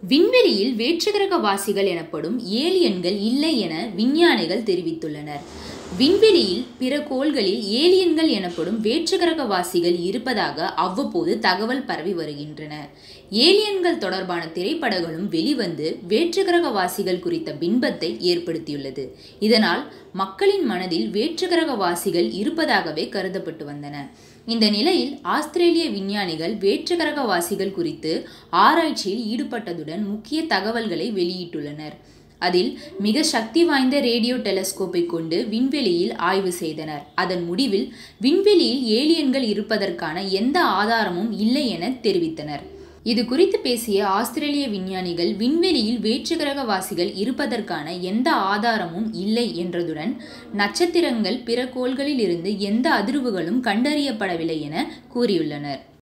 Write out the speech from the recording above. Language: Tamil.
விண்வெளியில் வேற்றுகிரகவாசிகள் எனப்படும் ஏலியன்கள் இல்லை என விஞ்ஞானிகள் தெரிவித்துள்ளனர் விண்வெளியில் பிற கோள்களில் ஏலியன்கள் எனப்படும் வேற்றுகிரகவாசிகள் இருப்பதாக அவ்வப்போது தகவல் பரவி வருகின்றன ஏலியன்கள் தொடர்பான திரைப்படங்களும் வெளிவந்து வேற்றுகிரகவாசிகள் குறித்த பின்பத்தை ஏற்படுத்தியுள்ளது இதனால் மக்களின் மனதில் வேற்றுகிரகவாசிகள் இருப்பதாகவே கருதப்பட்டு வந்தன இந்த நிலையில் ஆஸ்திரேலிய விஞ்ஞானிகள் வேற்றுகிரகவாசிகள் குறித்து ஆராய்ச்சியில் ஈடுபட்டதுடன் முக்கிய தகவல்களை வெளியிட்டுள்ளனர் அதில் மிக சக்தி வாய்ந்த ரேடியோ டெலஸ்கோப்பை கொண்டு விண்வெளியில் ஆய்வு செய்தனர் அதன் முடிவில் விண்வெளியில் ஏலியன்கள் இருப்பதற்கான எந்த ஆதாரமும் இல்லை என தெரிவித்தனர் இது குறித்து பேசிய ஆஸ்திரேலிய விஞ்ஞானிகள் விண்வெளியில் வேற்றுகிரகவாசிகள் இருப்பதற்கான எந்த ஆதாரமும் இல்லை என்றதுடன் நட்சத்திரங்கள் பிற கோள்களில் இருந்து எந்த அதிர்வுகளும் கண்டறியப்படவில்லை என கூறியுள்ளனர்